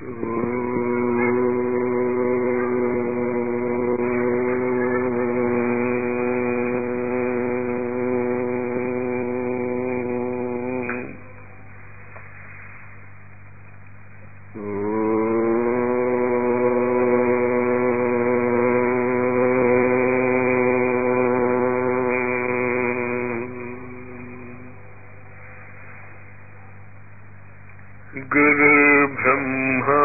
गुरुर्ब्रह्मा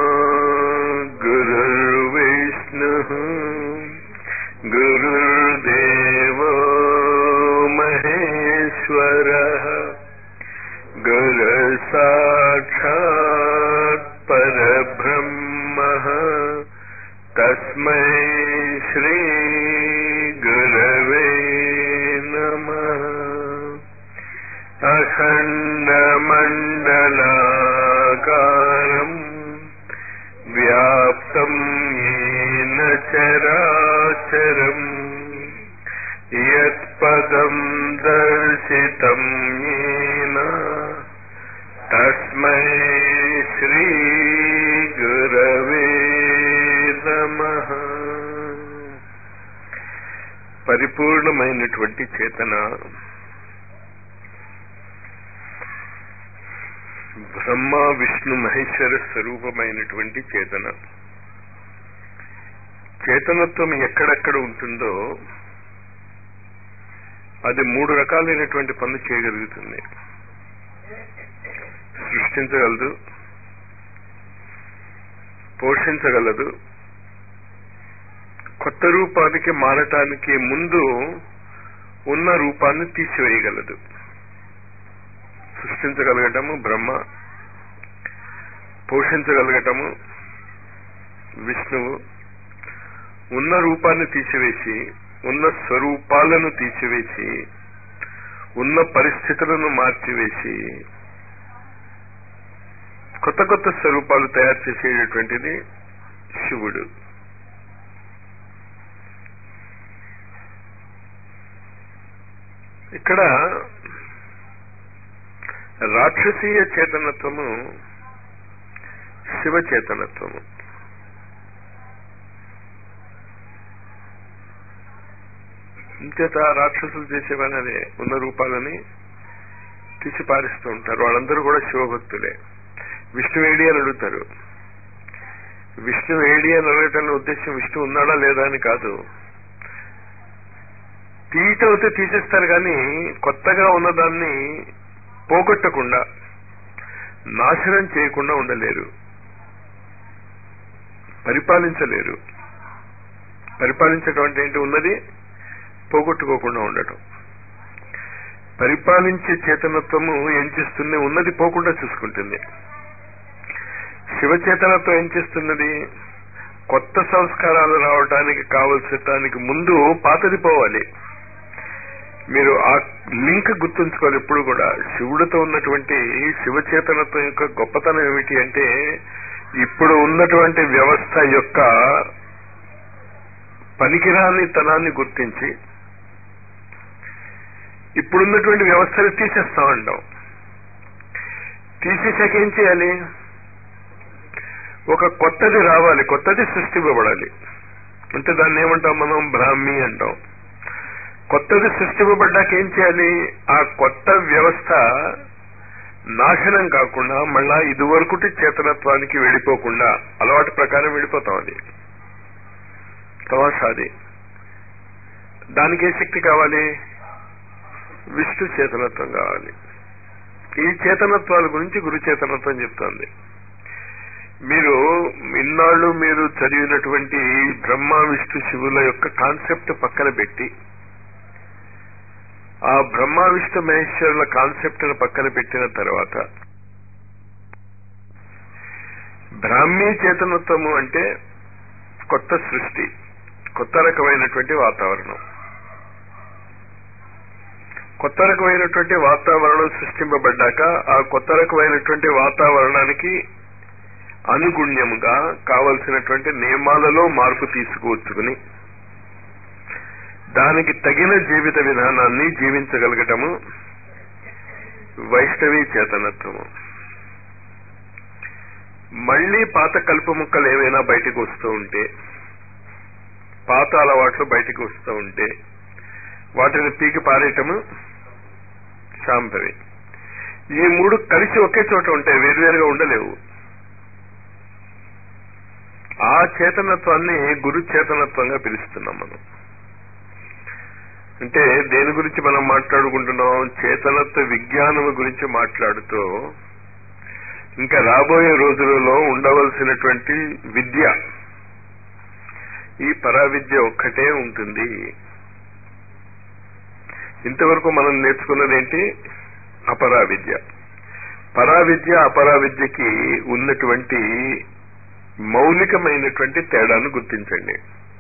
गुरुर्विष्णुः गुरुर्देवो महेश्वरः गुरुसाक्षात् परब्रह्मः तस्मै श्रीगुरवे नमः अखण्डमण्डलाकारम् व्याप्तम् येन चराचरम् यत्पदम् दर्शितम् येन तस्मै श्रीगुरवे నమః పరిపూర్ణమైనటువంటి చేతన బ్రహ్మ విష్ణు మహేశ్వర స్వరూపమైనటువంటి చేతన చేతనత్వం ఎక్కడెక్కడ ఉంటుందో అది మూడు రకాలైనటువంటి పనులు చేయగలుగుతుంది సృష్టించగలదు పోషించగలదు కొత్త రూపానికి మారటానికి ముందు ఉన్న రూపాన్ని తీసివేయగలదు సృష్టించగలగటము బ్రహ్మ పోషించగలగటము విష్ణువు ఉన్న రూపాన్ని తీసివేసి ఉన్న స్వరూపాలను తీసివేసి ఉన్న పరిస్థితులను మార్చివేసి కొత్త కొత్త స్వరూపాలు తయారు చేసేటటువంటిది శివుడు ఇక్కడ రాక్షసీయ చేతనత్వము శివ చేతనత్వము ఇంచేత రాక్షసులు చేసేవని అదే ఉన్న రూపాలని తీసి పారిస్తూ ఉంటారు వాళ్ళందరూ కూడా శివభక్తులే విష్ణు ఏడి అని అడుగుతారు విష్ణు ఏడి అని అడగటం ఉద్దేశం విష్ణు ఉన్నాడా లేదా అని కాదు తీయటం అయితే తీసేస్తారు కానీ కొత్తగా ఉన్నదాన్ని పోగొట్టకుండా నాశనం చేయకుండా ఉండలేరు పరిపాలించలేరు పరిపాలించడం అంటే ఏంటి ఉన్నది పోగొట్టుకోకుండా ఉండటం పరిపాలించే చేతనత్వము ఏం చేస్తుంది ఉన్నది పోకుండా చూసుకుంటుంది శివచేతనత్వం ఏం చేస్తున్నది కొత్త సంస్కారాలు రావడానికి కావలసటానికి ముందు పాతది పోవాలి మీరు ఆ లింక్ గుర్తుంచుకోవాలి ఎప్పుడు కూడా శివుడితో ఉన్నటువంటి శివచేతనత్వం యొక్క గొప్పతనం ఏమిటి అంటే ఇప్పుడు ఉన్నటువంటి వ్యవస్థ యొక్క పనికిరాని తనాన్ని గుర్తించి ఇప్పుడున్నటువంటి వ్యవస్థను తీసేస్తామంటాం తీసేసాక ఏం చేయాలి ఒక కొత్తది రావాలి కొత్తది సృష్టింపబడాలి అంటే దాన్ని ఏమంటాం మనం బ్రాహ్మి అంటాం కొత్తది సృష్టింపబడ్డాక ఏం చేయాలి ఆ కొత్త వ్యవస్థ నాశనం కాకుండా మళ్ళా ఇదివరకుటి చేతనత్వానికి వెళ్ళిపోకుండా అలవాటు ప్రకారం వెళ్ళిపోతాం అది తమాషాది దానికి ఏ శక్తి కావాలి విష్ణు చేతనత్వం కావాలి ఈ చేతనత్వాల గురించి గురు చేతనత్వం చెప్తోంది మీరు ఇన్నాళ్ళు మీరు చదివినటువంటి బ్రహ్మ విష్ణు శివుల యొక్క కాన్సెప్ట్ పక్కన పెట్టి ఆ బ్రహ్మ విష్ణు మహేశ్వరుల కాన్సెప్ట్ పక్కన పెట్టిన తర్వాత బ్రాహ్మీ చేతనత్వము అంటే కొత్త సృష్టి కొత్త రకమైనటువంటి వాతావరణం కొత్త రకమైనటువంటి వాతావరణం సృష్టింపబడ్డాక ఆ కొత్త రకమైనటువంటి వాతావరణానికి అనుగుణ్యముగా కావలసినటువంటి నియమాలలో మార్పు తీసుకువచ్చుకుని దానికి తగిన జీవిత విధానాన్ని జీవించగలగటము వైష్ణవీ చేతనత్వము మళ్ళీ పాత కలుపు ముక్కలు ఏవైనా బయటకు వస్తూ ఉంటే పాత అలవాట్లు బయటకు వస్తూ ఉంటే వాటిని పీకి పారేయటము శాంభవి ఈ మూడు కలిసి ఒకే చోట ఉంటాయి వేరువేరుగా ఉండలేవు ఆ చేతనత్వాన్ని గురు చేతనత్వంగా పిలుస్తున్నాం మనం అంటే దేని గురించి మనం మాట్లాడుకుంటున్నాం చేతనత్వ విజ్ఞానం గురించి మాట్లాడుతూ ఇంకా రాబోయే రోజులలో ఉండవలసినటువంటి విద్య ఈ పరావిద్య ఒక్కటే ఉంటుంది ఇంతవరకు మనం నేర్చుకున్నది ఏంటి అపరావిద్య పరావిద్య అపరావిద్యకి ఉన్నటువంటి మౌలికమైనటువంటి తేడాను గుర్తించండి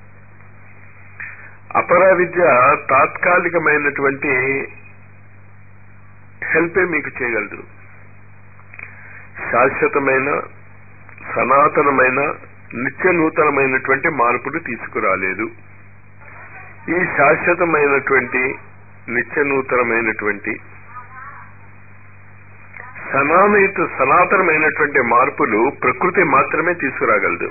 అపరావిద్య తాత్కాలికమైనటువంటి హెల్పే మీకు చేయగలదు శాశ్వతమైన సనాతనమైన నిత్య నూతనమైనటువంటి మార్పులు తీసుకురాలేదు ఈ శాశ్వతమైనటువంటి నిత్య నూతనమైనటువంటి సనామిత సనాతనమైనటువంటి మార్పులు ప్రకృతి మాత్రమే తీసుకురాగలదు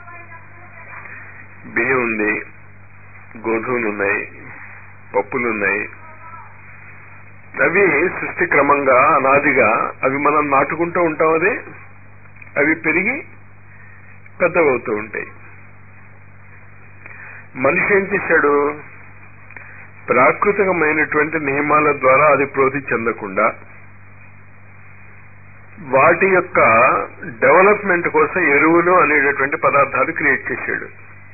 బియ్యం ఉంది గోధుమలు ఉన్నాయి పప్పులున్నాయి అవి సృష్టి క్రమంగా అనాదిగా అవి మనం నాటుకుంటూ ఉంటాం అది అవి పెరిగి పెద్దవవుతూ ఉంటాయి మనిషి ఏం చేశాడు ప్రాకృతికమైనటువంటి నియమాల ద్వారా అది ప్రోధి చెందకుండా వాటి యొక్క డెవలప్మెంట్ కోసం ఎరువులు అనేటటువంటి పదార్థాలు క్రియేట్ చేశాడు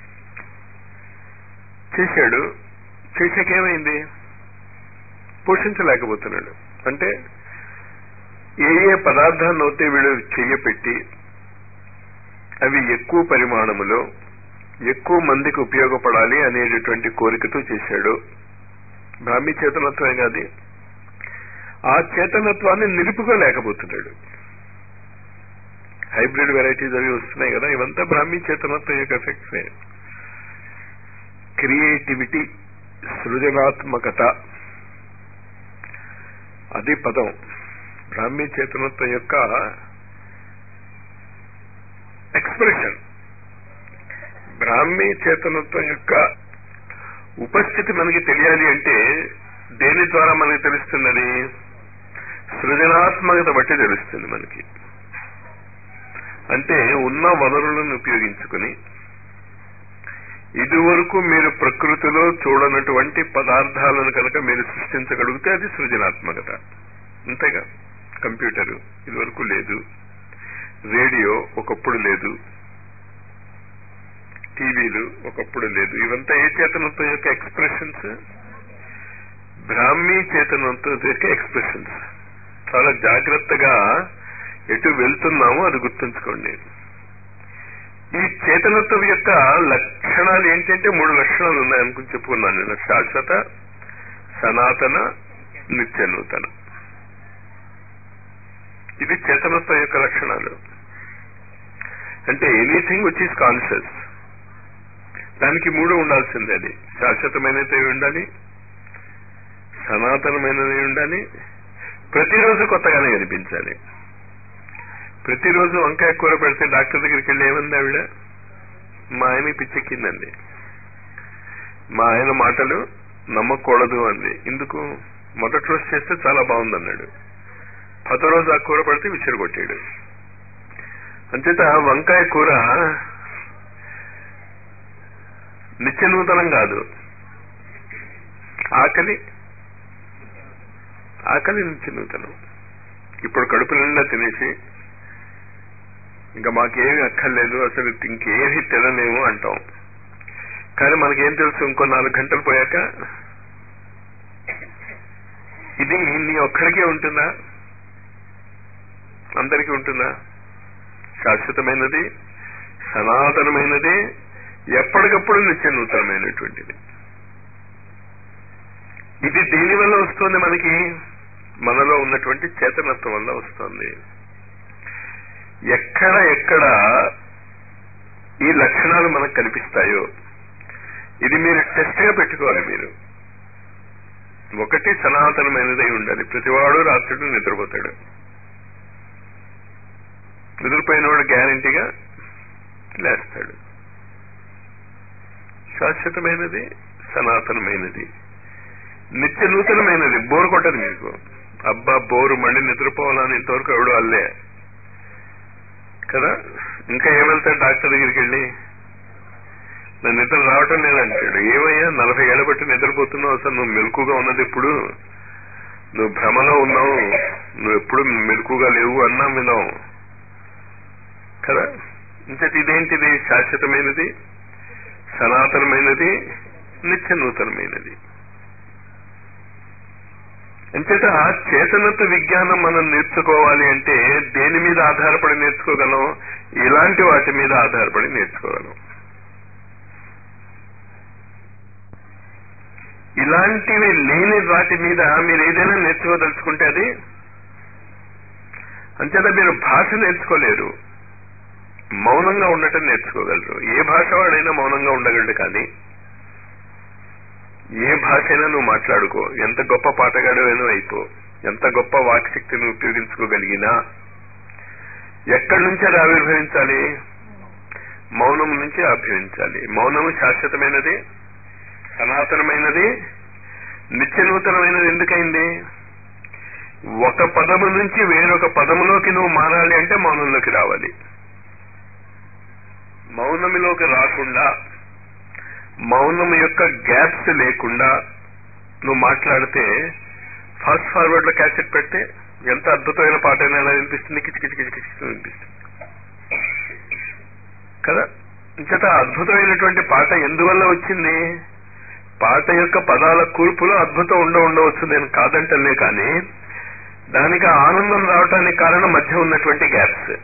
చేశాడు చేసాకేమైంది పోషించలేకపోతున్నాడు అంటే ఏ ఏ పదార్థాన్ని అయితే వీడు చెయ్యపెట్టి అవి ఎక్కువ పరిమాణములో ఎక్కువ మందికి ఉపయోగపడాలి అనేటటువంటి కోరికతో చేశాడు బ్రాహ్మీ చేతనత్వమే కాదు ఆ చేతనత్వాన్ని నిలుపుకోలేకపోతున్నాడు హైబ్రిడ్ వెరైటీస్ అవి వస్తున్నాయి కదా ఇవంతా బ్రాహ్మీ చేతనత్వం యొక్క ఎఫెక్ట్సే క్రియేటివిటీ సృజనాత్మకత అది పదం బ్రాహ్మీ చేతనత్వం యొక్క ఎక్స్ప్రెషన్ బ్రాహ్మీ చేతనత్వం యొక్క ఉపస్థితి మనకి తెలియాలి అంటే దేని ద్వారా మనకి తెలుస్తున్నది సృజనాత్మకత బట్టి తెలుస్తుంది మనకి అంటే ఉన్న వనరులను ఉపయోగించుకుని ఇదివరకు మీరు ప్రకృతిలో చూడనటువంటి పదార్థాలను కనుక మీరు సృష్టించగలిగితే అది సృజనాత్మకత అంతేగా కంప్యూటరు ఇదివరకు లేదు రేడియో ఒకప్పుడు లేదు టీవీలు ఒకప్పుడు లేదు ఇవంతా ఏ చేతనత్వం యొక్క ఎక్స్ప్రెషన్స్ బ్రాహ్మీ చేతనత్వం యొక్క ఎక్స్ప్రెషన్స్ చాలా జాగ్రత్తగా ఎటు వెళ్తున్నామో అది గుర్తుంచుకోండి ఈ చేతనత్వం యొక్క లక్షణాలు ఏంటంటే మూడు లక్షణాలు ఉన్నాయనుకుని చెప్పుకున్నాను నేను శాశ్వత సనాతన నిత్య నూతన ఇది చేతనత్వం యొక్క లక్షణాలు అంటే ఎనీథింగ్ విచ్ ఈస్ కాన్షియస్ దానికి మూడు ఉండాల్సిందే అది శాశ్వతమైనది ఉండాలి సనాతనమైనది ఉండాలి ప్రతిరోజు కొత్తగానే కనిపించాలి ప్రతిరోజు వంకాయ కూర పెడితే డాక్టర్ దగ్గరికి వెళ్ళి ఏమంది ఆవిడ మా ఆయన పిచ్చెక్కిందండి మా ఆయన మాటలు నమ్మకూడదు అంది ఎందుకు మొదటి రోజు చేస్తే చాలా బాగుందన్నాడు పదో రోజు ఆ కూర పడితే విసిరి కొట్టాడు అంచేత వంకాయ కూర నిత్య నూతనం కాదు ఆకలి ఆకలి నిత్య నూతనం ఇప్పుడు కడుపు నిండా తినేసి ఇంకా మాకేమి అక్కర్లేదు అసలు ఇంకేమి తినలేము అంటాం కానీ మనకేం తెలుసు ఇంకో నాలుగు గంటలు పోయాక ఇది నీ ఒక్కడికే ఉంటుందా అందరికీ ఉంటుందా శాశ్వతమైనది సనాతనమైనది ఎప్పటికప్పుడు నిత్య నూతనమైనటువంటిది ఇది దేని వల్ల వస్తుంది మనకి మనలో ఉన్నటువంటి చేతనత్వం వల్ల వస్తుంది ఎక్కడ ఎక్కడ ఈ లక్షణాలు మనకు కనిపిస్తాయో ఇది మీరు టెస్ట్ గా పెట్టుకోవాలి మీరు ఒకటి సనాతనమైనదై ఉండాలి ప్రతివాడు రాత్రుడు నిద్రపోతాడు నిద్రపోయినవాడు గ్యారంటీగా లేస్తాడు శాశ్వతమైనది సనాతనమైనది నిత్య నూతనమైనది బోరు కొట్టదు మీకు అబ్బా బోరు మళ్ళీ నిద్రపోవాలని ఇంతవరకు ఎవడు అల్లే కదా ఇంకా ఏమెళ్తాడు డాక్టర్ దగ్గరికి వెళ్ళి నా నిద్ర రావటం లేదంటాడు ఏమయ్యా నలభై ఏళ్ళ బట్టి నిద్రపోతున్నావు అసలు నువ్వు మెలకుగా ఉన్నది ఇప్పుడు నువ్వు భ్రమలో ఉన్నావు నువ్వు ఎప్పుడు మెలకుగా లేవు అన్నా విన్నావు కదా ఇంతటి ఇదేంటిది శాశ్వతమైనది సనాతనమైనది నిత్య నూతనమైనది అంచేత చేతనత్వ విజ్ఞానం మనం నేర్చుకోవాలి అంటే దేని మీద ఆధారపడి నేర్చుకోగలం ఇలాంటి వాటి మీద ఆధారపడి నేర్చుకోగలం ఇలాంటివి లేని వాటి మీద మీరు ఏదైనా నేర్చుకోదలుచుకుంటే అది అంచేత మీరు భాష నేర్చుకోలేరు మౌనంగా ఉండటం నేర్చుకోగలరు ఏ భాష వాడైనా మౌనంగా ఉండగలడు కానీ ఏ భాష అయినా నువ్వు మాట్లాడుకో ఎంత గొప్ప పాటగాడైనా అయిపో ఎంత గొప్ప వాక్శక్తిని ఉపయోగించుకోగలిగినా ఎక్కడి నుంచి అది ఆవిర్భవించాలి మౌనం నుంచి ఆవిర్భవించాలి మౌనము శాశ్వతమైనది సనాతనమైనది నిత్య నూతనమైనది ఎందుకైంది ఒక పదము నుంచి వేరొక పదములోకి నువ్వు మారాలి అంటే మౌనంలోకి రావాలి మౌనములోకి రాకుండా మౌనం యొక్క గ్యాప్స్ లేకుండా నువ్వు మాట్లాడితే ఫాస్ట్ ఫార్వర్డ్ లో క్యాసెట్ పెడితే ఎంత అద్భుతమైన పాట అయినా ఎలా వినిపిస్తుంది కిచి కిచి కిచి కిచి వినిపిస్తుంది కదా ఇంకట అద్భుతమైనటువంటి పాట ఎందువల్ల వచ్చింది పాట యొక్క పదాల కూర్పులో అద్భుతం ఉండ ఉండవచ్చు నేను కాదంటలే కానీ దానికి ఆనందం రావటానికి కారణం మధ్య ఉన్నటువంటి గ్యాప్స్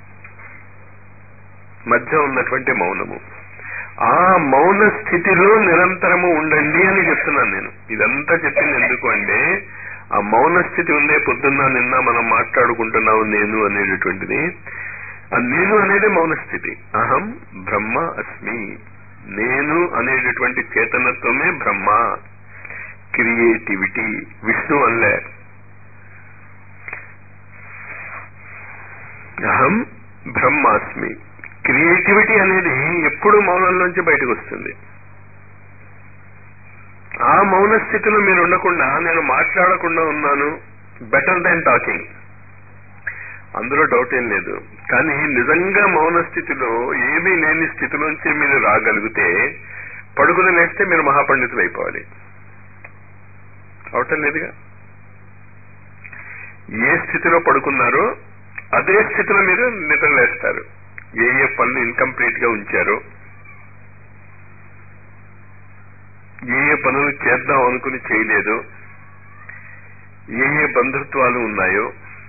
మధ్య ఉన్నటువంటి మౌనము ఆ మౌన స్థితిలో నిరంతరము ఉండండి అని చెప్తున్నాను నేను ఇదంతా చెప్పింది ఎందుకు అంటే ఆ మౌన స్థితి ఉందే పొద్దున్న నిన్న మనం మాట్లాడుకుంటున్నావు నేను అనేటటువంటిది ఆ నేను అనేది మౌన స్థితి అహం బ్రహ్మ అస్మి నేను అనేటటువంటి చేతనత్వమే బ్రహ్మ క్రియేటివిటీ విష్ణు అల్లే అహం బ్రహ్మాస్మి క్రియేటివిటీ అనేది ఎప్పుడు మౌనంలోంచి బయటకు వస్తుంది ఆ మౌన స్థితిలో మీరు ఉండకుండా నేను మాట్లాడకుండా ఉన్నాను బెటర్ దాన్ టాకింగ్ అందులో డౌట్ ఏం లేదు కానీ నిజంగా మౌన స్థితిలో ఏమీ లేని స్థితిలోంచి మీరు రాగలిగితే పడుకుని లేస్తే మీరు మహాపండితులు అయిపోవాలి అవటం లేదుగా ఏ స్థితిలో పడుకున్నారో అదే స్థితిలో మీరు నిద్రలేస్తారు ఏ ఏ పనులు ఇన్కంప్లీట్ గా ఉంచారో ఏ ఏ పనులు చేద్దాం అనుకుని చేయలేదు ఏ ఏ బంధుత్వాలు ఉన్నాయో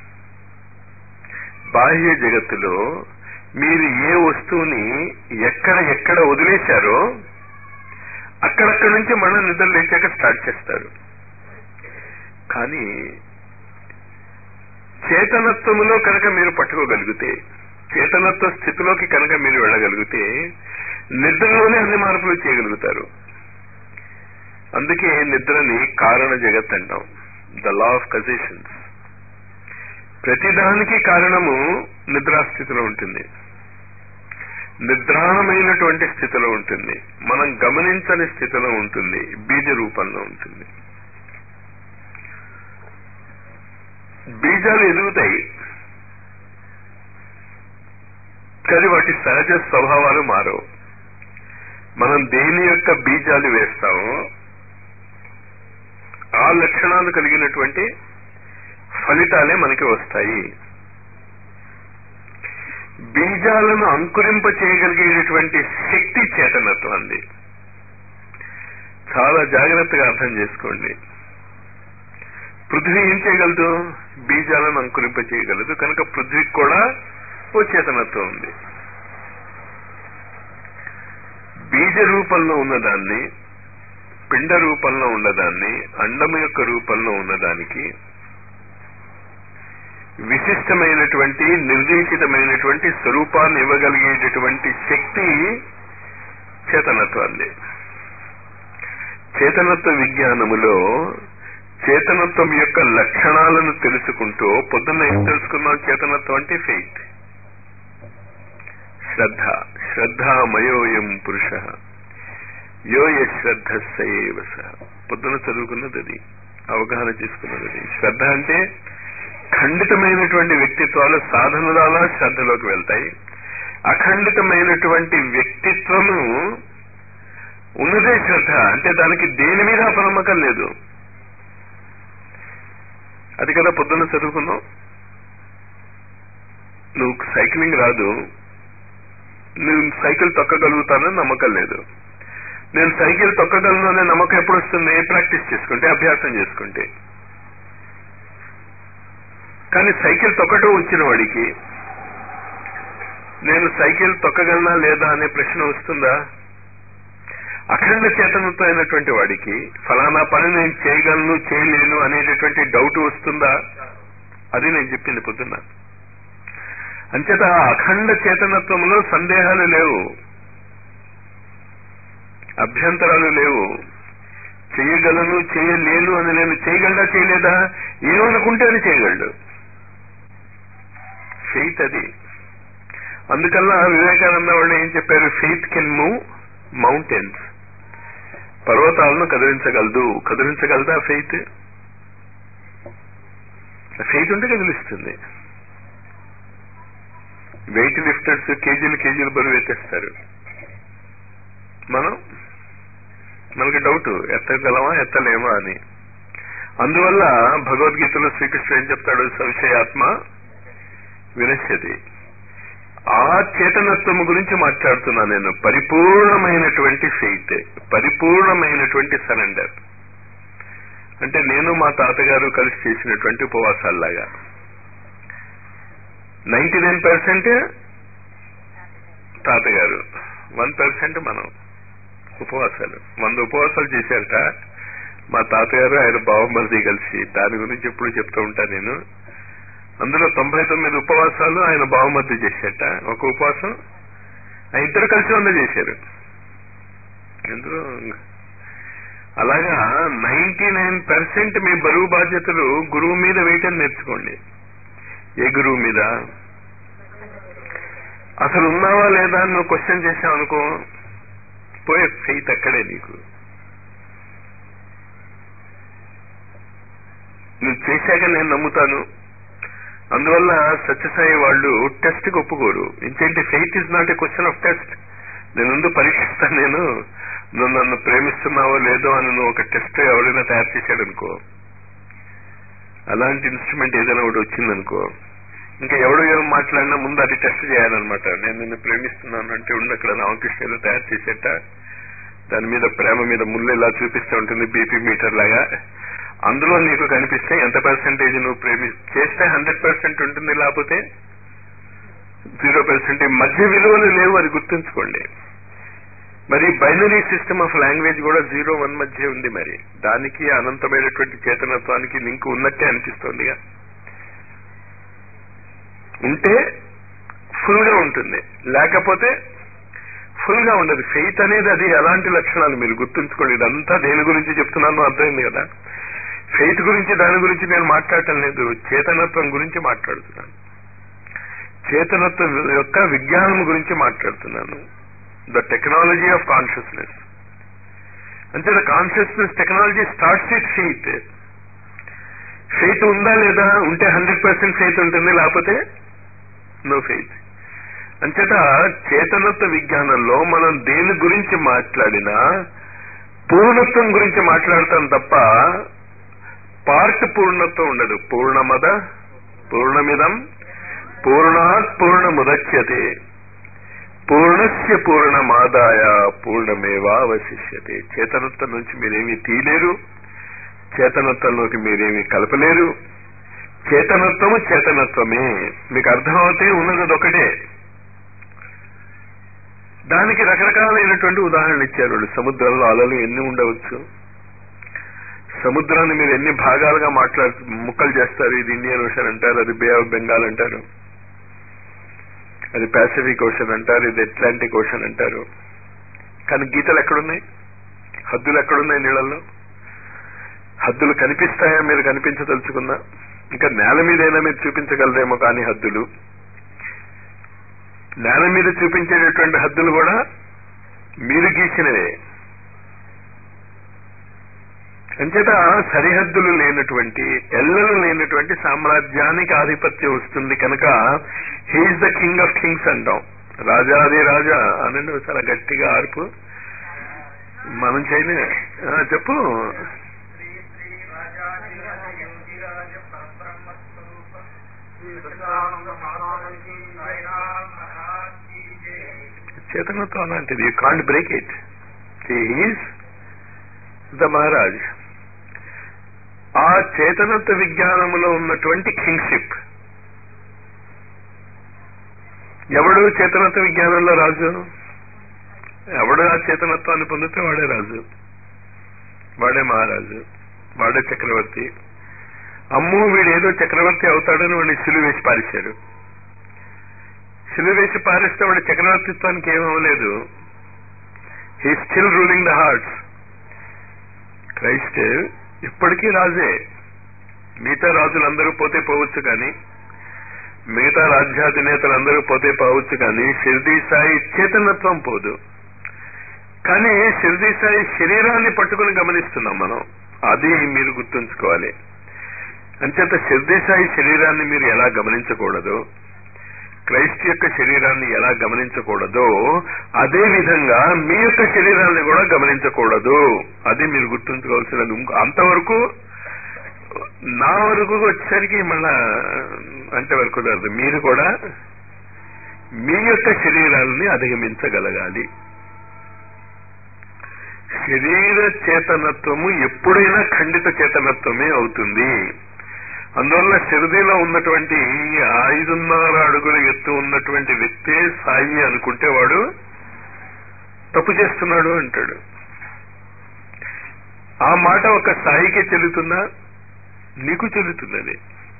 బాహ్య జగత్తులో మీరు ఏ వస్తువుని ఎక్కడ ఎక్కడ వదిలేశారో అక్కడక్కడి నుంచి మళ్ళీ నిద్ర లేచాక స్టార్ట్ చేస్తారు కానీ చేతనత్వములో కనుక మీరు పట్టుకోగలిగితే చేతనత్వ స్థితిలోకి కనుక మీరు వెళ్ళగలిగితే నిద్రలోనే అన్ని మార్పులు చేయగలుగుతారు అందుకే నిద్రని కారణ జగత్ అంటాం ద లా ఆఫ్ కజేషన్స్ ప్రతిదానికి కారణము నిద్రాస్థితిలో ఉంటుంది నిద్రాణమైనటువంటి స్థితిలో ఉంటుంది మనం గమనించని స్థితిలో ఉంటుంది బీజ రూపంలో ఉంటుంది బీజాలు ఎదుగుతాయి కానీ వాటి సహజ స్వభావాలు మారవు మనం దేని యొక్క బీజాలు వేస్తామో ఆ లక్షణాలు కలిగినటువంటి ఫలితాలే మనకి వస్తాయి బీజాలను అంకురింప చేయగలిగేటటువంటి శక్తి చేతనత్వంది చాలా జాగ్రత్తగా అర్థం చేసుకోండి పృథ్వీ ఏం చేయగలదు బీజాలను అంకురింప చేయగలదు కనుక పృథ్వీకి కూడా ఓ చేతనత్వం ఉంది బీజ రూపంలో ఉన్నదాన్ని పిండ రూపంలో ఉన్నదాన్ని అండము యొక్క రూపంలో ఉన్నదానికి విశిష్టమైనటువంటి నిర్దేశితమైనటువంటి స్వరూపాన్ని ఇవ్వగలిగేటటువంటి శక్తి చేతనత్వాన్ని చేతనత్వ విజ్ఞానములో చేతనత్వం యొక్క లక్షణాలను తెలుసుకుంటూ పొద్దున్న ఏం తెలుసుకున్నాం చేతనత్వం అంటే ఫెయిత్ శ్రద్ధ శ్రద్ధామయోయం పురుష యో యశ్రద్ధ సయేవ సహ పొద్దున చదువుకున్నది అది అవగాహన చేసుకున్నది అది శ్రద్ధ అంటే ఖండితమైనటువంటి వ్యక్తిత్వాలు సాధన ద్వారా శ్రద్ధలోకి వెళ్తాయి అఖండితమైనటువంటి వ్యక్తిత్వము ఉన్నదే శ్రద్ధ అంటే దానికి దేని మీద అపనమ్మకం లేదు అది కదా పొద్దున్న చదువుకున్నావు నువ్వు సైక్లింగ్ రాదు నేను సైకిల్ తొక్కగలుగుతానని నమ్మకం లేదు నేను సైకిల్ తొక్కగలను అనే నమ్మకం ఎప్పుడు వస్తుంది ప్రాక్టీస్ చేసుకుంటే అభ్యాసం చేసుకుంటే కానీ సైకిల్ తొక్కటం వచ్చిన వాడికి నేను సైకిల్ తొక్కగలనా లేదా అనే ప్రశ్న వస్తుందా అఖండ చేతనతో అయినటువంటి వాడికి ఫలానా పని నేను చేయగలను చేయలేను అనేటటువంటి డౌట్ వస్తుందా అది నేను చెప్పింది పొద్దున్న అంచేత అఖండ చేతనత్వంలో సందేహాలు లేవు అభ్యంతరాలు లేవు చేయగలను చేయలేను అని నేను చేయగలడా చేయలేదా ఏమనుకుంటే అని చేయగలడు ఫెయిత్ అది అందుకల్లా వివేకానంద వాళ్ళు ఏం చెప్పారు ఫెయిత్ కెన్ మూవ్ మౌంటైన్స్ పర్వతాలను కదిలించగలదు కదిలించగలదా ఫెయిత్ ఫెయిత్ ఉంటే కదిలిస్తుంది వెయిట్ లిఫ్టర్స్ కేజీలు కేజీలు బరువు ఎత్తేస్తారు మనం మనకి డౌట్ ఎత్తగలమా ఎత్తలేమా అని అందువల్ల భగవద్గీతలో శ్రీకృష్ణుడు ఏం చెప్తాడు సంశయాత్మ వినశ్యతి ఆ చేతనత్వము గురించి మాట్లాడుతున్నా నేను పరిపూర్ణమైనటువంటి ఫెయిత్ పరిపూర్ణమైనటువంటి సరెండర్ అంటే నేను మా తాతగారు కలిసి చేసినటువంటి ఉపవాసాల్లాగా నైన్టీ నైన్ పర్సెంట్ తాతగారు వన్ పర్సెంట్ మనం ఉపవాసాలు వంద ఉపవాసాలు చేశారట మా తాతగారు ఆయన బావమరిది కలిసి దాని గురించి ఎప్పుడు చెప్తూ ఉంటా నేను అందులో తొంభై తొమ్మిది ఉపవాసాలు ఆయన బావమరిది చేశాట ఒక ఉపవాసం ఆ ఇద్దరు కలిసి వంద చేశారు ఎందులో అలాగా నైన్టీ నైన్ పర్సెంట్ మీ బరువు బాధ్యతలు గురువు మీద వేయటం నేర్చుకోండి ఏ గురువు మీద అసలు ఉన్నావా లేదా అని నువ్వు క్వశ్చన్ చేసావు అనుకో పోయే ఫెయిత్ అక్కడే నీకు నువ్వు చేశాక నేను నమ్ముతాను అందువల్ల సత్యసాయి వాళ్ళు టెస్ట్ కి ఒప్పుకోరు ఇంకేంటి faith is not a question of test నేను ముందు పరీక్షిస్తాను నేను నువ్వు నన్ను ప్రేమిస్తున్నావో లేదో అని నువ్వు ఒక టెస్ట్ ఎవరైనా తయారు చేశాడు అనుకో అలాంటి ఇన్స్ట్రుమెంట్ ఏదైనా ఒకటి వచ్చిందనుకో ఇంకా ఎవడు ఏం మాట్లాడినా ముందు అది టెస్ట్ చేయాలన్నమాట నేను నిన్ను ప్రేమిస్తున్నాను అంటే ఉండి అక్కడ రామకృష్ణ ఏదో తయారు చేసేట దాని మీద ప్రేమ మీద ముళ్ళు ఇలా చూపిస్తూ ఉంటుంది బీపీ మీటర్ లాగా అందులో నీకు కనిపిస్తే ఎంత పర్సెంటేజ్ నువ్వు ప్రేమి చేస్తే హండ్రెడ్ పర్సెంట్ ఉంటుంది లేకపోతే జీరో పర్సెంట్ మధ్య విలువలు లేవు అది గుర్తుంచుకోండి మరి బైనరీ సిస్టమ్ ఆఫ్ లాంగ్వేజ్ కూడా జీరో వన్ మధ్య ఉంది మరి దానికి అనంతమైనటువంటి చేతనత్వానికి లింక్ ఉన్నట్టే అనిపిస్తోందిగా ఉంటే ఫుల్ గా ఉంటుంది లేకపోతే ఫుల్ గా ఉండదు ఫెయిత్ అనేది అది ఎలాంటి లక్షణాలు మీరు గుర్తుంచుకోండి ఇదంతా దేని గురించి చెప్తున్నాను అర్థమైంది కదా ఫెయిత్ గురించి దాని గురించి నేను మాట్లాడటం లేదు చేతనత్వం గురించి మాట్లాడుతున్నాను చేతనత్వం యొక్క విజ్ఞానం గురించి మాట్లాడుతున్నాను ద టెక్నాలజీ ఆఫ్ కాన్షియస్నెస్ అంటే the consciousness technology starts with faith faith ఉందా లేదా ఉంటే హండ్రెడ్ పర్సెంట్ ఫెయిత్ ఉంటుంది లేకపోతే నో ఫెయిత్ అంచేత చేతనత్వ విజ్ఞానంలో మనం దేని గురించి మాట్లాడినా పూర్ణత్వం గురించి మాట్లాడతాం తప్ప పార్ట్ పూర్ణత్వం ఉండదు పూర్ణమద పూర్ణమిదం పూర్ణాత్ పూర్ణముదచ్యతే పూర్ణస్య పూర్ణమాదాయ పూర్ణమేవా అవశిష్యతే చేతనత్వం నుంచి మీరేమీ తీయలేరు చేతనత్వంలోకి మీరేమీ కలపలేరు చేతనత్వము చేతనత్వమే మీకు అర్థమవుతే ఉన్నది ఒకటే దానికి రకరకాలైనటువంటి ఉదాహరణలు ఇచ్చారు వాళ్ళు సముద్రంలో అలలు ఎన్ని ఉండవచ్చు సముద్రాన్ని మీరు ఎన్ని భాగాలుగా మాట్లాడు ముక్కలు చేస్తారు ఇది ఇండియన్ ఓషన్ అంటారు అది బే ఆఫ్ బెంగాల్ అంటారు అది పాసిఫిక్ ఓషన్ అంటారు ఇది అట్లాంటిక్ ఓషన్ అంటారు కానీ గీతలు ఎక్కడున్నాయి హద్దులు ఎక్కడున్నాయి నీళ్ళల్లో హద్దులు కనిపిస్తాయా మీరు కనిపించదలుచుకున్నా ఇంకా నేల మీదైనా మీరు చూపించగలరేమో కానీ హద్దులు నేల మీద చూపించేటటువంటి హద్దులు కూడా మీరు గీసినవే అంచేత సరిహద్దులు లేనటువంటి ఎల్లలు లేనటువంటి సామ్రాజ్యానికి ఆధిపత్యం వస్తుంది కనుక he is the king of kings అంటాం రాజాది రాజా అనండి చాలా గట్టిగా ఆర్పు మనం చేయలే ఆ, చెప్పు శ్రీ శ్రీ రాజాధిరాజ యోగిరాజ పరబ్రహ్మ స్వరూప శ్రీ సచిదానంద మహారాజు సాయిరామ్ మహారాజ్ కీ జై చేతనత్వం అలాంటిది you can't break it he is the Maharaj ఆ చేతనత్వ విజ్ఞానములో ఉన్నటువంటి కింగ్షిప్ ఎవడు చేతనత్వ విజ్ఞానంలో రాజు ఎవడు ఆ చేతనత్వాన్ని పొందితే వాడే రాజు వాడే మహారాజు వాడే చక్రవర్తి అమ్ము వీడేదో చక్రవర్తి అవుతాడని వాడిని సిలువ వేసి పారేశారు సిలువ వేసి పారేస్తే వాడి చక్రవర్తిత్వానికి ఏమవలేదు he still ruling the hearts Christ ఇప్పటికీ రాజే మిగతా రాజులందరూ పోతే పోవచ్చు కానీ మిగతా రాజ్యాధినేతలందరూ పోతే పోవచ్చు కానీ షిర్దీ సాయి చేతనత్వం పోదు కానీ షిర్దీ సాయి శరీరాన్ని పట్టుకుని గమనిస్తున్నాం మనం అది మీరు గుర్తుంచుకోవాలి అంచేత షిర్దీ సాయి శరీరాన్ని మీరు ఎలా గమనించకూడదు క్రైస్ట్ యొక్క శరీరాన్ని ఎలా గమనించకూడదో అదే విధంగా మీ యొక్క శరీరాన్ని కూడా గమనించకూడదు అది మీరు గుర్తుంచుకోవాల్సినది ఇంకో- అంతవరకు నా వరకు వచ్చేసరికి మళ్ళా అంటే వరకు కుదరదు మీరు కూడా మీ యొక్క శరీరాలని అధిగమించగలగాలి శరీర చేతనత్వము ఎప్పుడైనా ఖండిత చేతనత్వమే అవుతుంది అందువల్ల షిరిడీలో ఉన్నటువంటి ఈ ఐదున్నర అడుగుల ఎత్తు ఉన్నటువంటి వ్యక్తే సాయి అనుకుంటే వాడు తప్పు చేస్తున్నాడు అంటాడు ఆ మాట ఒక సాయికి చెల్లుతుందా నీకు చెల్లుతున్నది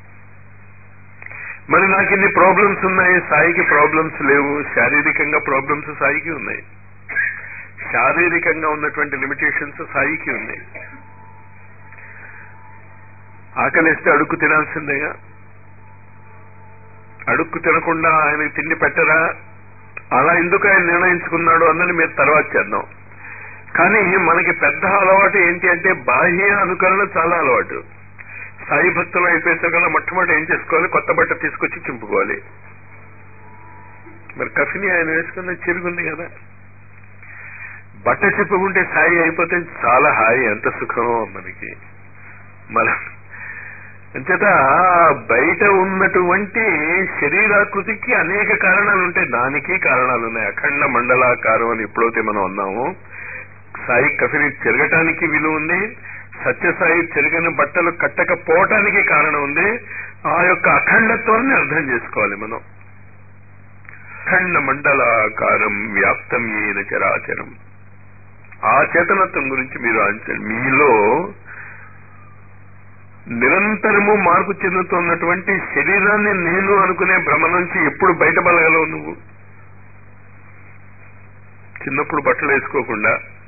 మరి నాకు ఇన్ని ప్రాబ్లమ్స్ ఉన్నాయి సాయికి ప్రాబ్లమ్స్ లేవు శారీరకంగా ప్రాబ్లమ్స్ సాయికి ఉన్నాయి శారీరకంగా ఉన్నటువంటి లిమిటేషన్స్ సాయికి ఉన్నాయి ఆకలిస్తే అడుక్కు తినాల్సిందేగా అడుక్కు తినకుండా ఆయనకి తిండి పెట్టరా అలా ఎందుకు ఆయన నిర్ణయించుకున్నాడు అన్నది మీరు తర్వాత చేద్దాం కానీ మనకి పెద్ద అలవాటు ఏంటి అంటే బాహ్య అనుకరణ చాలా అలవాటు సాయి భక్తులు అయిపోయేసరికల్లా మొట్టమొదటి ఏం చేసుకోవాలి కొత్త బట్ట తీసుకొచ్చి చింపుకోవాలి మరి కఫిని ఆయన వేసుకున్న చిరుగుంది కదా బట్ట చెప్పుకుంటే సాయి అయిపోతే చాలా హాయి ఎంత సుఖమో మనకి మన అంచేత బయట ఉన్నటువంటి శరీరాకృతికి అనేక కారణాలు ఉంటాయి దానికి కారణాలు ఉన్నాయి అఖండ మండలాకారం అని ఎప్పుడైతే మనం అన్నాము సాయి కఫిని చెరగటానికి విలువ ఉంది సత్యసాయి చెరగని బట్టలు కట్టకపోవటానికి కారణం ఉంది ఆ యొక్క అఖండత్వాన్ని అర్థం చేసుకోవాలి మనం అఖండ మండలాకారం వ్యాప్తం ఏన చరాచరం ఆ చేతనత్వం గురించి మీరు ఆలోచించండి మీలో నిరంతరము మార్పు చెందుతున్నటువంటి శరీరాన్ని నేను అనుకునే భ్రమ నుంచి ఎప్పుడు బయటపడగలవు నువ్వు చిన్నప్పుడు బట్టలు వేసుకోకుండా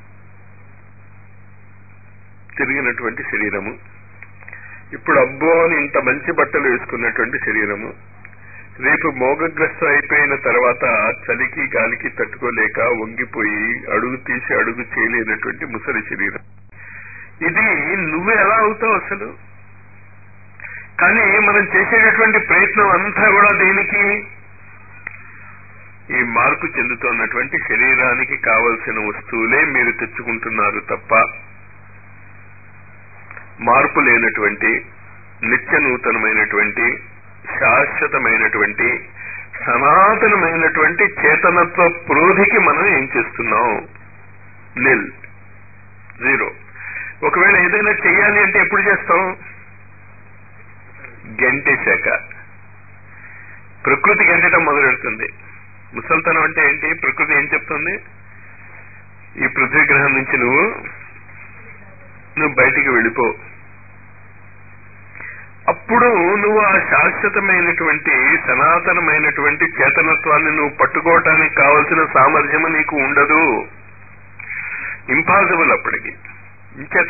తిరిగినటువంటి శరీరము ఇప్పుడు అబ్బో అని ఇంత మంచి బట్టలు వేసుకున్నటువంటి శరీరము రేపు మోగగ్రస్తం అయిపోయిన తర్వాత చలికి గాలికి తట్టుకోలేక వంగిపోయి అడుగు తీసి అడుగు చేయలేనటువంటి ముసలి శరీరం ఇది నువ్వు ఎలా అవుతావు అసలు కానీ మనం చేసేటటువంటి ప్రయత్నం అంతా కూడా దేనికి ఈ మార్పు చెందుతున్నటువంటి శరీరానికి కావలసిన వస్తువులే మీరు తెచ్చుకుంటున్నారు తప్ప మార్పు లేనటువంటి నిత్య నూతనమైనటువంటి శాశ్వతమైనటువంటి సనాతనమైనటువంటి చేతనత్వ ప్రోధికి మనం ఏం చేస్తున్నాం నిల్ జీరో ఒకవేళ ఏదైనా చెయ్యాలి అంటే ఎప్పుడు చేస్తాం గెంటేశాక ప్రకృతి గెంటటం మొదలెడుతుంది ముసల్తనం అంటే ఏంటి ప్రకృతి ఏం చెప్తుంది ఈ పృథ్వీ గ్రహం నుంచి నువ్వు నువ్వు బయటికి వెళ్ళిపో అప్పుడు నువ్వు ఆ శాశ్వతమైనటువంటి సనాతనమైనటువంటి చేతనత్వాన్ని నువ్వు పట్టుకోవటానికి కావలసిన సామర్థ్యము నీకు ఉండదు ఇంపాసిబుల్ అప్పటికి ఇంచేత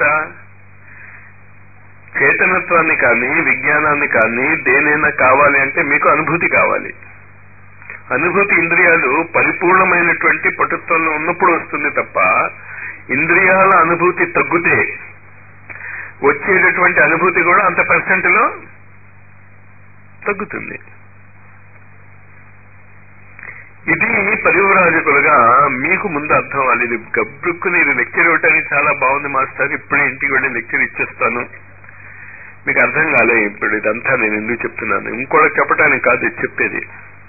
చేతనత్వాన్ని కానీ విజ్ఞానాన్ని కానీ దేనైనా కావాలి అంటే మీకు అనుభూతి కావాలి అనుభూతి ఇంద్రియాలు పరిపూర్ణమైనటువంటి పటుత్వంలో ఉన్నప్పుడు వస్తుంది తప్ప ఇంద్రియాల అనుభూతి తగ్గితే వచ్చేటటువంటి అనుభూతి కూడా అంత పర్సెంట్ లో తగ్గుతుంది ఇది పరివరాజకులుగా మీకు ముందు అర్థం అవ్వాలి ఇది గబ్రుక్కు నేను లెక్చర్ ఇవ్వటానికి చాలా బాగుంది మాస్టర్ ఇప్పుడే ఇంటికి వెళ్ళి లెక్చర్ ఇచ్చేస్తాను మీకు అర్థం కాలే ఇప్పుడు ఇదంతా నేను ఎందుకు చెప్తున్నాను ఇంకోటి చెప్పడానికి కాదు ఇది చెప్పేది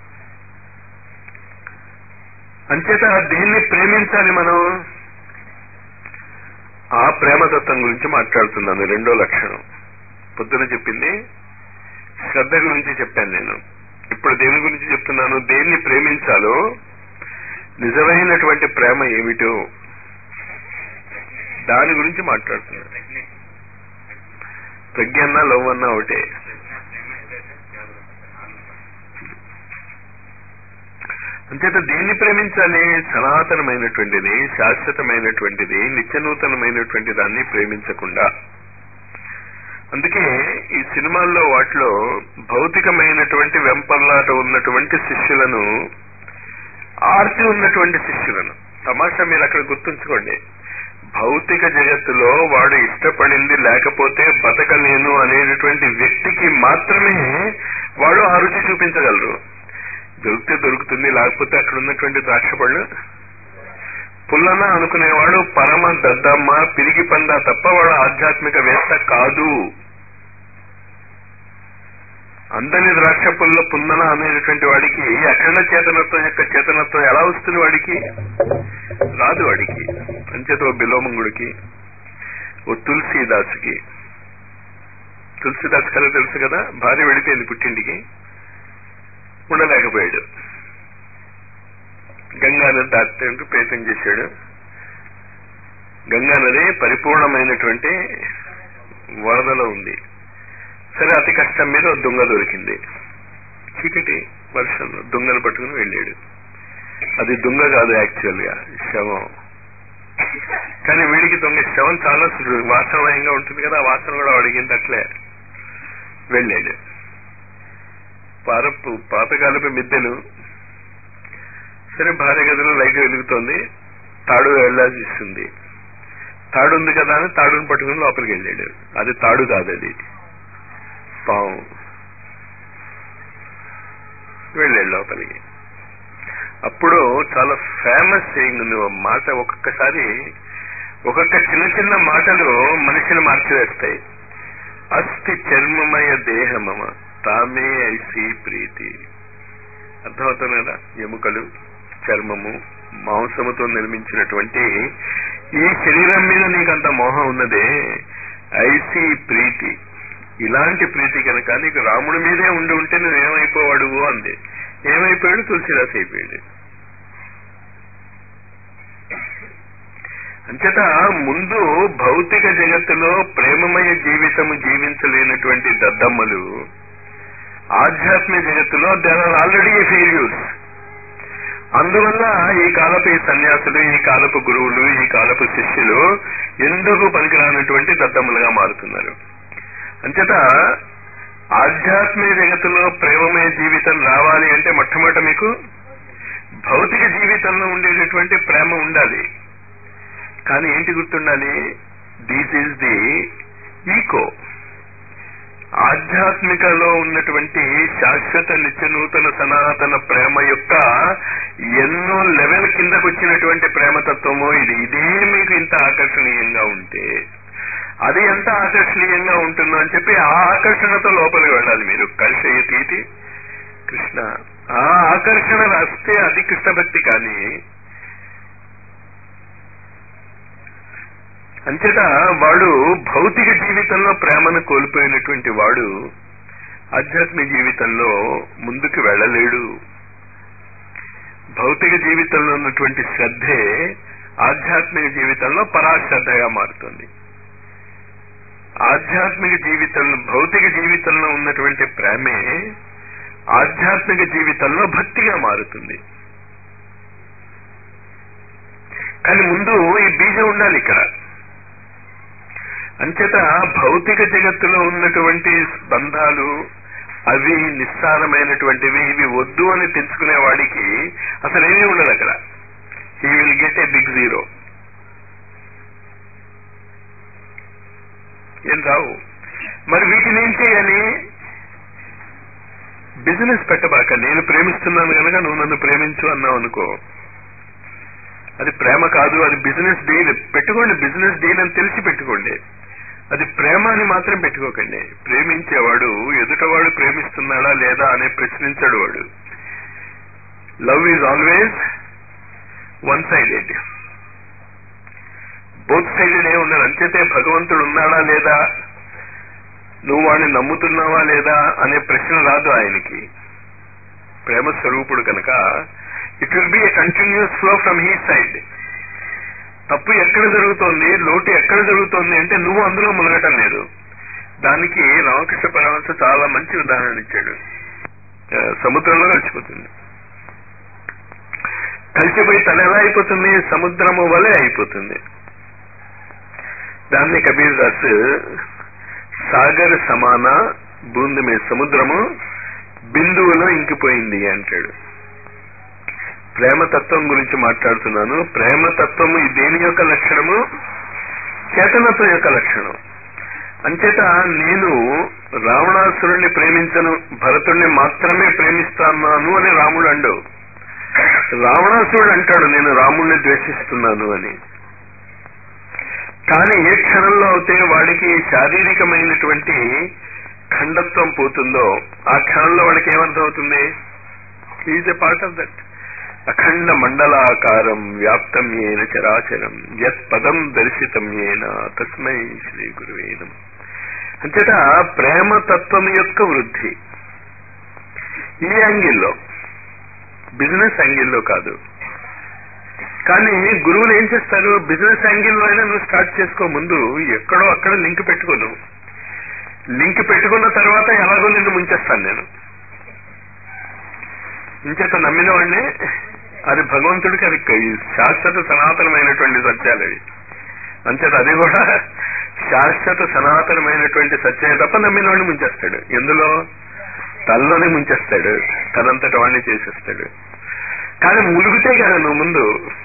అంచేత దేన్ని ప్రేమించాలి మనం ఆ ప్రేమతత్వం గురించి మాట్లాడుతున్నాను రెండో లక్షణం పొద్దున చెప్పింది శ్రద్ధ గురించి చెప్పాను నేను ఇప్పుడు దేని గురించి చెప్తున్నాను దేన్ని ప్రేమించాలో నిజమైనటువంటి ప్రేమ ఏమిటో దాని గురించి మాట్లాడుతున్నాను ప్రజ్ఞ అన్నా లవ్ అన్నా ఒకటే అంచేత దేన్ని ప్రేమించాలి సనాతనమైనటువంటిది శాశ్వతమైనటువంటిది నిత్యనూతనమైనటువంటి దాన్ని ప్రేమించకుండా అందుకే ఈ సినిమాల్లో వాటిలో భౌతికమైనటువంటి వెంపర్లాట ఉన్నటువంటి శిష్యులను ఆర్తి ఉన్నటువంటి శిష్యులను తమాషా మీరు అక్కడ గుర్తుంచుకోండి భౌతిక జగత్తులో వాడు ఇష్టపడింది లేకపోతే బతకలేను అనేటటువంటి వ్యక్తికి మాత్రమే వాడు ఆ రుచి చూపించగలరు దొరికితే దొరుకుతుంది లేకపోతే అక్కడ ఉన్నటువంటి ద్రాక్ష పళ్ళు పుల్లన అనుకునేవాడు పరమ దద్దమ్మ పిరిగి పంద తప్ప వాడు ఆధ్యాత్మిక వేత్త కాదు అందని ద్రాక్ష పుల్ల పుందన అనేటటువంటి వాడికి అఖండ చేతనత్వం యొక్క చేతనత్వం ఎలా వస్తుంది వాడికి రాదు వాడికి అంచేత ఓ బిలోమంగుడికి ఓ తులసీదాసుకి తులసీదాస్ కథ తెలుసు కదా భార్య వెళ్ళిపోయింది పుట్టింటికి ఉండలేకపోయాడు గంగా నది దాటడానికి ప్రయత్నం చేశాడు గంగా నది పరిపూర్ణమైనటువంటి వరదలో ఉంది సరే అతి కష్టం మీద ఓ దొంగ దొరికింది చీకటి వర్షంలో దొంగను పట్టుకుని వెళ్ళాడు అది దొంగ కాదు యాక్చువల్ గా శవం కానీ వీడికి దొంగ శవం చాలా సు- వాసనమయంగా ఉంటుంది కదా ఆ వాసన కూడా అడిగింది అట్లే వెళ్ళాడు పారపు పాతకాలపు మిద్దెలు సరే భార్య గదిలో లైట్ వెలుగుతోంది తాడు వెళ్ళాల్సి ఇస్తుంది తాడు ఉంది కదా అని తాడుని పట్టుకుని లోపలికి వెళ్ళాడు అది తాడు కాదు అది పాము వెళ్ళాడు లోపలికి అప్పుడు చాలా ఫేమస్ సేయింగ్ ఉంది ఓ మాట ఒక్కొక్కసారి ఒక్కొక్క చిన్న చిన్న మాటలు మనిషిని మార్చివేస్తాయి అస్థి చర్మమయ దేహమమ తామే ఐసి ప్రీతి అర్థమవుతుంది కదా ఎముకలు చర్మము మాంసముతో నిర్మించినటువంటి ఈ శరీరం మీద నీకంత మోహం ఉన్నదే ఐసి ప్రీతి ఇలాంటి ప్రీతి కనుక నీకు రాముడి మీదే ఉండి ఉంటే నువ్వు ఏమైపోవాడు అంది ఏమైపోయాడు తులసిదాస్ అయిపోయాడు అంచేత ముందు భౌతిక జగత్తులో ప్రేమమయ జీవితము జీవించలేనటువంటి దద్దమ్మలు ఆధ్యాత్మిక జగత్తులో దేర్ ఆర్ ఆల్రెడీ ఫెయిల్యూర్స్ అందువల్ల ఈ కాలపు ఈ సన్యాసులు ఈ కాలపు గురువులు ఈ కాలపు శిష్యులు ఎందుకు పనికిరానటువంటి దద్దమ్మలుగా మారుతున్నారు అంచేత ఆధ్యాత్మిక జగత్తులో ప్రేమమయ జీవితం రావాలి అంటే మొట్టమొదట మీకు భౌతిక జీవితంలో ఉండేటటువంటి ప్రేమ ఉండాలి కానీ ఏంటి గుర్తుండాలి దిస్ ఈజ్ ది ఈకో ఆధ్యాత్మికలో ఉన్నటువంటి శాశ్వత నిత్యనూతన సనాతన ప్రేమ యొక్క ఎన్నో లెవెల్ కిందకు వచ్చినటువంటి ప్రేమతత్వమో ఇది ఇదే మీకు ఇంత ఆకర్షణీయంగా ఉంటే అది ఎంత ఆకర్షణీయంగా ఉంటుందో అని చెప్పి ఆ ఆకర్షణతో లోపలికి వెళ్ళాలి మీరు కలిసేయతీతి కృష్ణ ఆ ఆకర్షణ రాస్తే అది కృష్ణ భక్తి కానీ అంచేత వాడు భౌతిక జీవితంలో ప్రేమను కోల్పోయినటువంటి వాడు ఆధ్యాత్మిక జీవితంలో ముందుకు వెళ్ళలేడు భౌతిక జీవితంలో ఉన్నటువంటి శ్రద్ధే ఆధ్యాత్మిక జీవితంలో పరాశ్రద్ధగా మారుతుంది ఆధ్యాత్మిక జీవితంలో భౌతిక జీవితంలో ఉన్నటువంటి ప్రేమే ఆధ్యాత్మిక జీవితంలో భక్తిగా మారుతుంది కానీ ముందు ఈ బీజం ఉండాలి ఇక్కడ అంచేత భౌతిక జగత్తులో ఉన్నటువంటి బంధాలు అవి నిస్సారమైనటువంటివి ఇవి వద్దు అని తెచ్చుకునే వాడికి అసలు ఏమీ ఉండదు అక్కడ he will get a big zero ఏం రావు మరి వీటిని ఏం చేయాలి బిజినెస్ పెట్టబాక నేను ప్రేమిస్తున్నాను కనుక నువ్వు నన్ను ప్రేమించు అన్నావు అనుకో అది ప్రేమ కాదు అది బిజినెస్ డీల్ పెట్టుకోండి బిజినెస్ డీల్ అని తెలిసి పెట్టుకోండి అది ప్రేమ అని మాత్రం పెట్టుకోకండి ప్రేమించేవాడు ఎదుటవాడు ప్రేమిస్తున్నాడా లేదా అనే ప్రశ్నించాడు వాడు love is always one sided both sided ఏ ఉన్నాడు అంచేతే భగవంతుడు ఉన్నాడా లేదా నువ్వు వాడిని నమ్ముతున్నావా లేదా అనే ప్రశ్న రాదు ఆయనకి ప్రేమ స్వరూపుడు కనుక it will be a continuous flow from he side తప్పు ఎక్కడ జరుగుతోంది లోటు ఎక్కడ జరుగుతోంది అంటే నువ్వు అందులో మునగటం లేదు దానికి రామకృష్ణ పరమహంస చాలా మంచి ఉదాహరణ ఇచ్చాడు ఆ, సముద్రంలో కలిసిపోతుంది కలిసిపోయి తన ఎలా అయిపోతుంది సముద్రము వలె అయిపోతుంది దాన్ని కబీర్ దాస్ సాగర్ సమాన బూంది మీద సముద్రము బిందువులో ఇంకిపోయింది అంటాడు ప్రేమతత్వం గురించి మాట్లాడుతున్నాను ప్రేమతత్వము ఈ దేని యొక్క లక్షణము చేతనత్వం యొక్క లక్షణం అంచేత నేను రావణాసురుణ్ణి ప్రేమించను భరతుణ్ణి మాత్రమే ప్రేమిస్తాను అని రాముడు అండు రావణాసురుడు అంటాడు నేను రాముణ్ణి ద్వేషిస్తున్నాను అని కానీ ఏ క్షణంలో అయితే వాడికి శారీరకమైనటువంటి ఖండత్వం పోతుందో ఆ క్షణంలో వాడికి ఏమర్థం అవుతుంది is a part of that అఖండ మండలాకారం వ్యాప్తం ఏన చరాచరం యత్ పదం దర్శితం ఏన తస్మై శ్రీ గురువేనం అంచేత ప్రేమతత్వం యొక్క వృద్ధి ఈ యాంగిల్లో బిజినెస్ యాంగిల్లో కాదు కానీ గురువులు ఏం చేస్తారు బిజినెస్ యాంగిల్లో అయినా నువ్వు స్టార్ట్ చేసుకో ముందు ఎక్కడో అక్కడ లింక్ పెట్టుకోను లింక్ పెట్టుకున్న తర్వాత ఎలాగో నిన్ను ముంచేస్తాను నేను ఇంచేత నమ్మిన వాడిని అది భగవంతుడికి అది శాశ్వత సనాతనమైనటువంటి సత్యాలు అవి అంచేత అది కూడా శాశ్వత సనాతనమైనటువంటి సత్యమే తప్ప నమ్మిన వాడిని ముంచేస్తాడు ఎందులో తల్లోనే ముంచేస్తాడు తనంతట వాడిని చేసేస్తాడు కానీ ములుగుతే కదా నువ్వు ముందు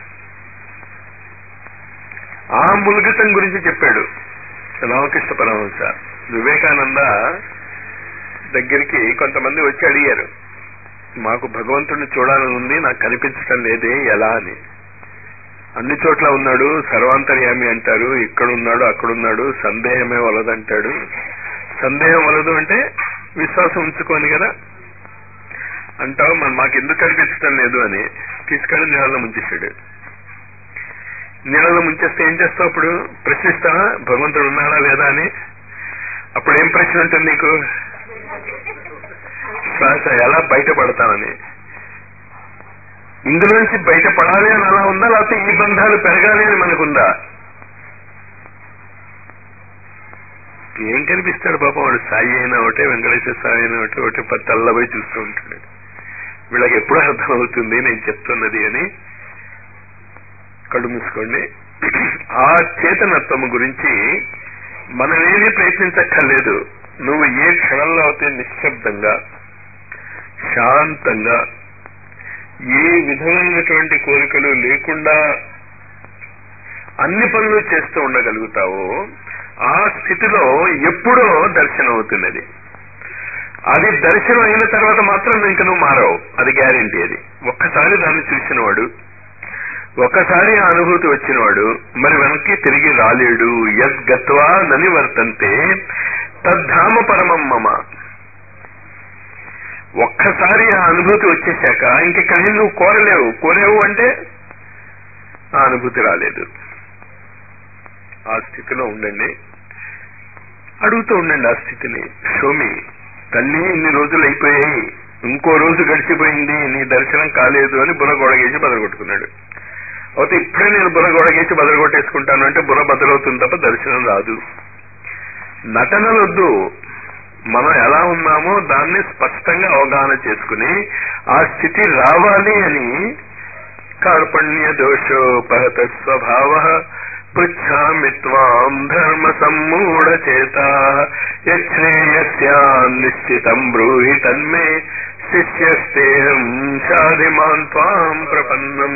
ఆ ములుగుతం గురించి చెప్పాడు రామకృష్ణ పరమహంస వివేకానంద దగ్గరికి కొంతమంది వచ్చి అడిగారు మాకు భగవంతుడిని చూడాలని ఉంది నాకు కనిపించటం లేదే ఎలా అని అన్ని చోట్ల ఉన్నాడు సర్వాంతర్యామి అంటారు ఇక్కడ ఉన్నాడు అక్కడున్నాడు సందేహమే వలదంటాడు సందేహం వలదు అంటే విశ్వాసం ఉంచుకోని కదా అంటావు మరి మాకు ఎందుకు కనిపించటం లేదు అని తీసుకెళ్ళి నీళ్ళలో ముంచేశాడు నీళ్ళలో ముంచేస్తే ఏం చేస్తావు అప్పుడు ప్రశ్నిస్తావా భగవంతుడు ఉన్నాడా లేదా అని అప్పుడు ఏం ప్రశ్న ఉంటుంది నీకు శ్వాస ఎలా బయటపడతామని ఇందులోంచి బయటపడాలి అని అలా ఉందా లేకపోతే ఈ బంధాలు పెరగాలి అని మనకుందా ఏం కనిపిస్తాడు పాపం వాడు సాయి అయినా ఒకటే వెంకటేశ్వర సాయి అయినా ఒకటే ఒకటి పది తెల్లబోయి చూస్తూ ఉంటాడు వీళ్ళకి ఎప్పుడు అర్థం అవుతుంది నేను చెప్తున్నది అని కళ్ళు మూసుకోండి ఆ చేతనత్వము గురించి మనమేమీ ప్రయత్నించక్కర్లేదు నువ్వు ఏ క్షణంలో అయితే నిశ్శబ్దంగా శాంతంగా ఏ విధమైనటువంటి కోరికలు లేకుండా అన్ని పనులు చేస్తూ ఉండగలుగుతావో ఆ స్థితిలో ఎప్పుడో దర్శనం అవుతున్నది అది దర్శనం అయిన తర్వాత మాత్రం ఇంక నువ్వు మారవు అది గ్యారంటీ అది ఒక్కసారి దాన్ని చూసినవాడు ఒక్కసారి ఆ అనుభూతి వచ్చినవాడు మరి వెనక్కి తిరిగి రాలేడు యద్గత్వా నని వర్తంతే తద్ధామ పరమం మమ ఒక్కసారి ఆ అనుభూతి వచ్చేశాక ఇంకెక్కడ నువ్వు కోరలేవు కోరేవు అంటే ఆ అనుభూతి రాలేదు ఆ స్థితిలో ఉండండి అడుగుతూ ఉండండి ఆ స్థితిని షోమి తల్లి ఇన్ని రోజులు అయిపోయాయి ఇంకో రోజు గడిచిపోయింది నీ దర్శనం కాలేదు అని బుర్ర గొడగేసి బదలగొట్టుకున్నాడు అయితే ఇప్పుడే నేను బుర్ర గొడగేసి బదలగొట్టేసుకుంటాను అంటే బుర్ర బదలవుతుంది తప్ప దర్శనం రాదు నటనలొద్దు మనం ఎలా ఉన్నామో దాన్ని స్పష్టంగా అవగాహన చేసుకుని ఆ స్థితి రావాలి అని కార్పణ్య దోషోపహత స్వభావ పృచ్ఛామి త్వాం ధర్మ సమ్మూఢచేత యశ్రేయస్యాన్ నిశ్చితం బ్రూహి తన్మే శిష్యస్తేహం షాధిమాన్ త్వాం ప్రపన్నం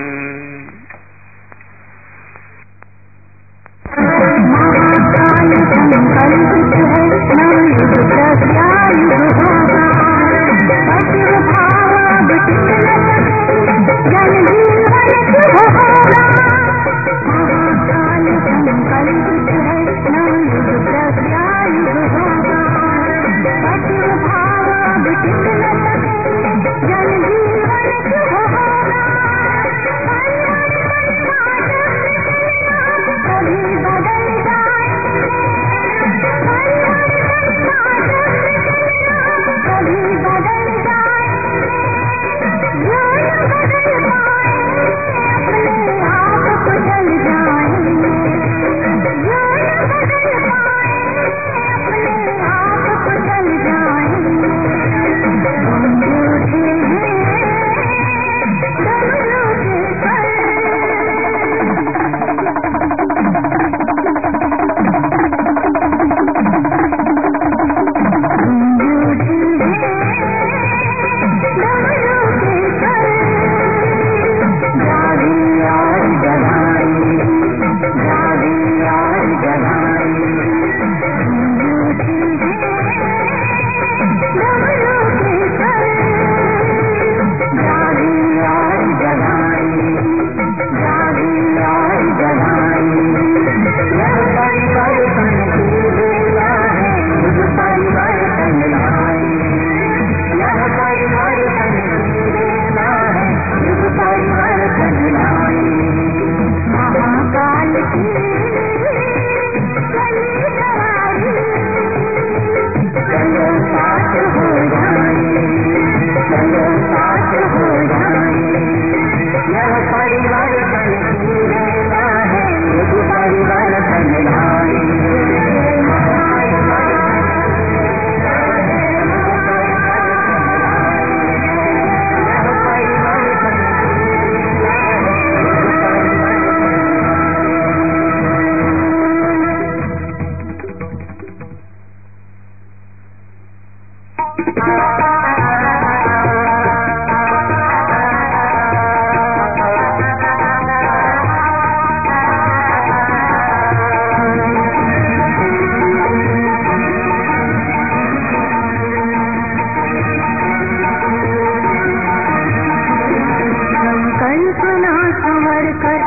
कल्पना समर कर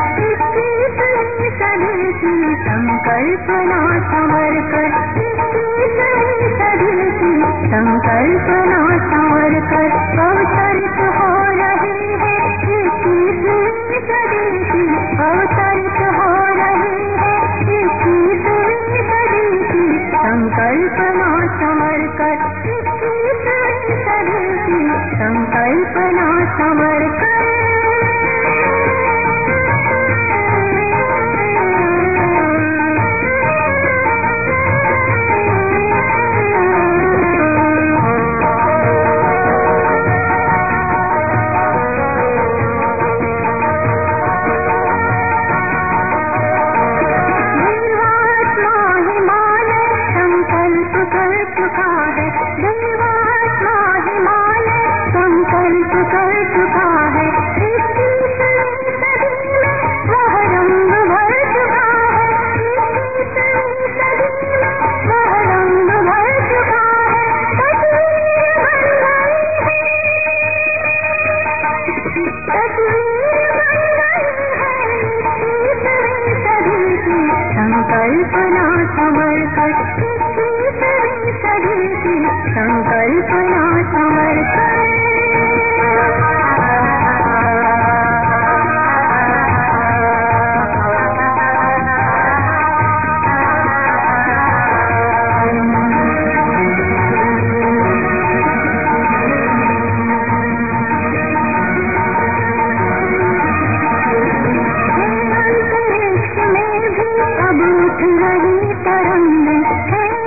इक्कीसवीं सदी की संकल्पना समर कर इक्कीसवीं सदी की संकल्पना समर कर अवतरित हो रही है इक्कीसवीं सदी की अवतरित हो रही है इक्कीसवीं सदी की संकल्पना समर कर इक्कीसवीं सदी की संकल्पना समर देवात्मा हिमालय संकल्प कर चुका है देवात्मा हिमालय संकल्प कर चुका है इक्कीसवीं सदी में वह रंग भर चुका है इक्कीसवीं सदी में वह रंग भर चुका है तस्वीर बन गई है तस्वीर बन गई है इक्कीसवीं सदी की संकल्पना समर कर इक्कीसवीं सदी की संकल्पना समर अंतरिक्ष में भी अब उठ रही तरंग है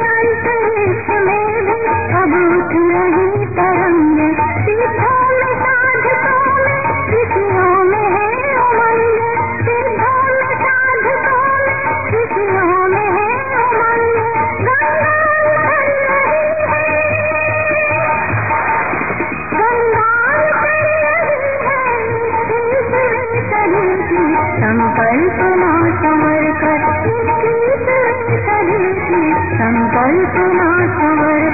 संकल्पना समर कर इक्कीसवीं सदी की संकल्पना समर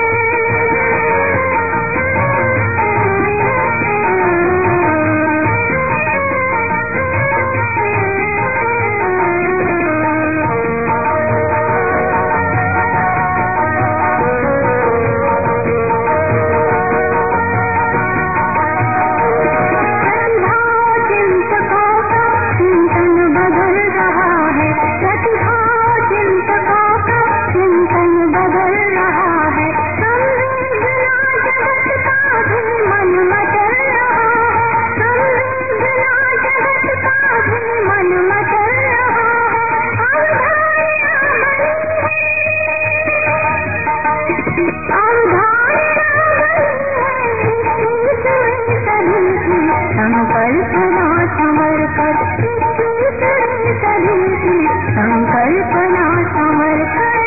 चिंतकों का चिंतन बदल रहा है प्रतिभा चिंतकों का चिंतन बदल रहा है संवेदना जगत का भी मन मचल रहा है संवेदना जगत का भी मन मचल रहा है अवधारणा बनी है अवधारणा बनी है इक्कीसवीं सदी की संकल्पना समर कर इक्कीसवीं सदी की संकल्पना समर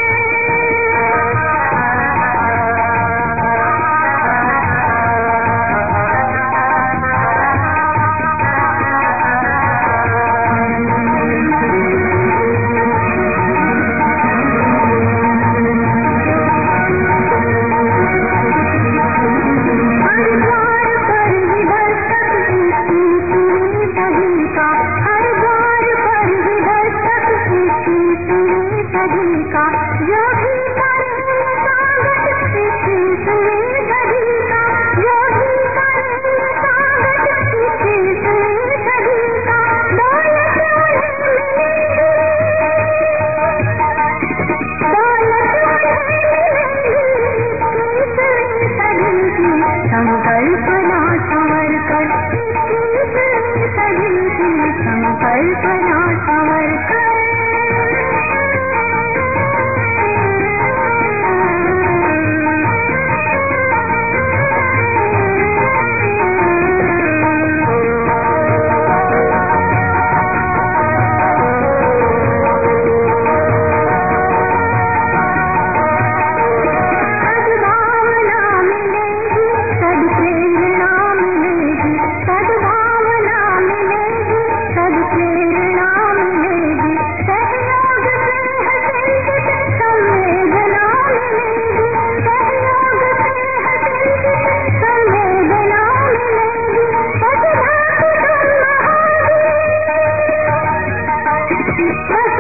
हर द्वार पर विदर्शक इक्कीसवीं सदी का हर द्वार पर विदर्शक इक्कीसवीं सदी का जो भी करेंगे स्वागत इक्कीसवीं सदी का जो भी करेंगे स्वागत इक्कीसवीं सदी का दौलत उन्हें मिलेगी दौलत उन्हें मिलेगी इक्कीसवीं सदी की संकल्पना समर कर इक्कीसवीं सदी की संकल्पना समर सद्भावना मिलेगी सद्प्रेरणा मिलेगी सद्भावना मिलेगी सद्प्रेरणा मिलेगी सहयोग स्नेह चिंतित संवेदना मिलेगी सहयोग स्नेह चिंतित संवेदना मिलेगी सद्भाव तुम महावीर